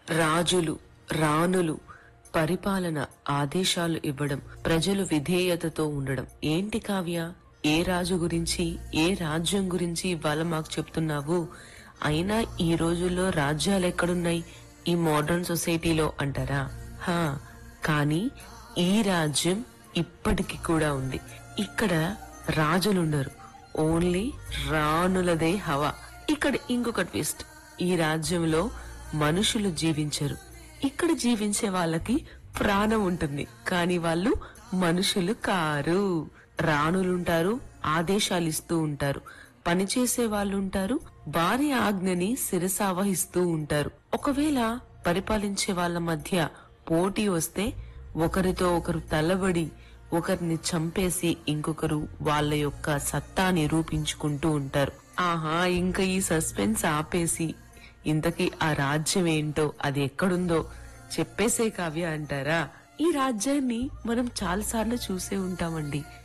రాజులు రాణులు పరిపాలన ఆదేశాలు ఇవ్వడం ప్రజలు విధేయతతో ఉండడం ఏంటి కావ్య ఏ రాజు గురించి ఏ రాజ్యం గురించి ఇవాళ మాకు చెప్తున్నావు అయినా ఈ రోజుల్లో రాజ్యాలు ఎక్కడున్నాయి ఈ మోడర్న్ సొసైటీలో అంటారా హా కానీ ఈ రాజ్యం ఇప్పటికి కూడా ఉంది ఇక్కడ రాజులుండరు ఓన్లీ రాణులదే హవా ఇక్కడ ఇంకొక ట్విస్ట్ ఈ రాజ్యంలో మనుషులు జీవించరు ఇక్కడ జీవించే వాళ్ళకి ప్రాణం ఉంటుంది కానీ వాళ్ళు మనుషులు కారు రాణులుంటారు ఆదేశాలు ఇస్తూ ఉంటారు పనిచేసే వాళ్ళు ఉంటారు వారి ఆజ్ఞని శిరసావహిస్తూ ఉంటారు ఒకవేళ పరిపాలించే వాళ్ళ మధ్య పోటీ వస్తే ఒకరితో ఒకరు తలబడి ఒకరిని చంపేసి ఇంకొకరు వాళ్ళ యొక్క సత్తా నిరూపించుకుంటూ ఉంటారు ఆహా ఇంకా ఈ సస్పెన్స్ ఆపేసి ఇంతకీ ఆ రాజ్యం ఏంటో అది ఎక్కడుందో చెప్పేసే కావ్య అంటారా ఈ రాజ్యాన్ని మనం చాలా సార్లు చూసే ఉంటామండి